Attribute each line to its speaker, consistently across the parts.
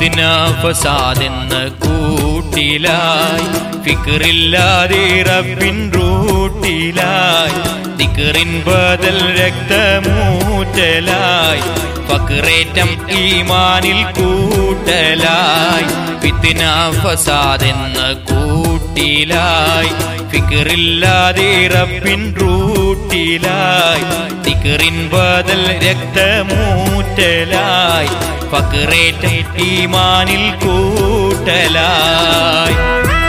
Speaker 1: ഫിത്തിന ഫസാദെന്ന കൂട്ടിലായി ഫിക്കറില്ലാതെ റബ്ബിൻ റൂട്ടിലായി ദിക്കറിൻ ബദൽ രക്തമൂറ്റലായി ഫക്രേറ്റം ഈമാനിൽ കൂട്ടലായി ഫിത്തിന ഫസാദെന്ന കൂട്ടിലായി ഫിക്കറില്ലാതെ റബ്ബിൻ റൂട്ടിലായി ദിക്കറിൻ ബദൽ രക്തമൂറ്റലായി ഫക്രേറ്റം ഈമാനിൽ കൂട്ടലായി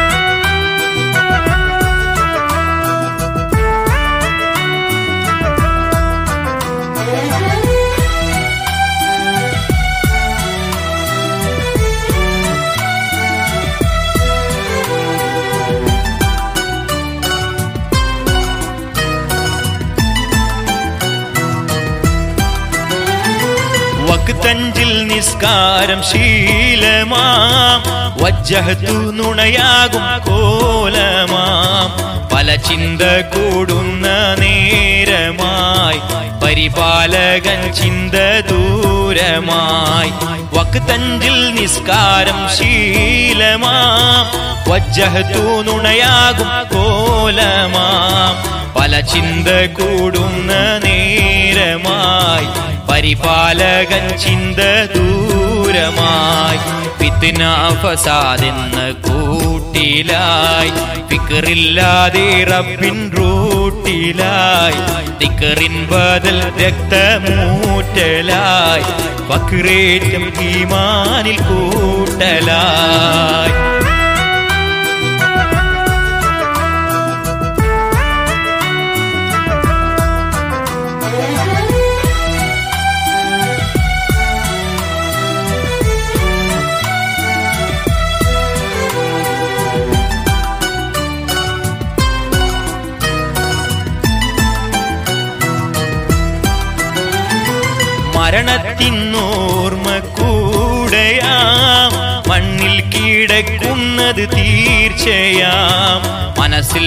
Speaker 1: വക്തഞ്ചിൽ നിസ്കാരം ശീലമാം വജ്ജഹത്തു നുണയാകും കോലമാം പല ചിന്ത കൂടുന്ന നേരമായി പരിപാലകൻ ചിന്ത ദൂരമായി വക്തഞ്ചിൽ നിസ്കാരം ശീലമാം വജ്ജഹത്തു നുണയാകും കോലമാം പല ചിന്ത കൂടുന്ന നേരമായി പരിപാലകൻ ചിന്ത ദൂരമായി ഫിത്തിന ഫസാദെന്ന കൂട്ടിലായി ഫിക്കറില്ലാതെ റബ്ബിൻ റൂട്ടിലായി ദിക്കറിൻ ബദൽ രക്തമൂറ്റലായി ഫക്രേറ്റം ഈമാനിൽ കൂട്ടലായി മരണത്തിനോർമ്മ കൂടെയാം മണ്ണിൽ കിടക്കുന്നത് തീർച്ചയാം മനസ്സിൽ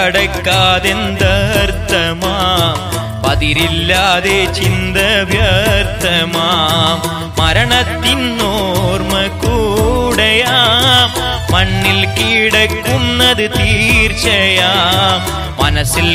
Speaker 1: കടക്കാതെന്തർത്ഥമാം പതിരില്ലാതെ ചിന്ത വ്യർത്ഥമാം മരണത്തിനോർമ്മ കൂടെയാം മണ്ണിൽ കിടക്കുന്നത് തീർച്ചയാം മനസ്സിൽ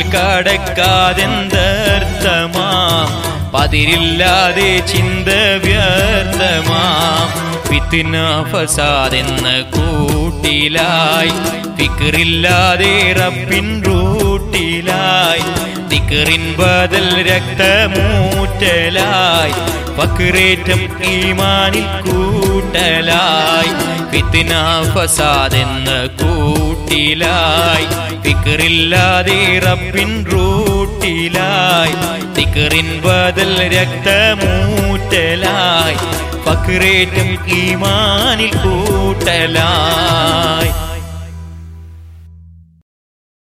Speaker 1: കടക്കാതെന്തർത്ഥമാം പതിരില്ലാതെ ചിന്ത വ്യർത്ഥമാം ഫിത്തിന ഫസാദെന്ന കൂട്ടിലായി ഫിക്കറില്ലാതെ റബ്ബിൻ റൂട്ടിലായി ദിക്കറിൻ ബദൽ രക്തമൂറ്റലായി ഫക്രേറ്റം ഈമാനിൽ കൂട്ടലായി ഫിത്തിന ഫസാദെന്ന കൂട്ടിലായി ഫിക്കറില്ലാതെ റബ്ബിൻ റൂട്ടിലായി ദിക്കറിൻ ബദൽ രക്തമൂറ്റലായി ഫക്രേറ്റം ഈമാനിൽ കൂട്ടലായി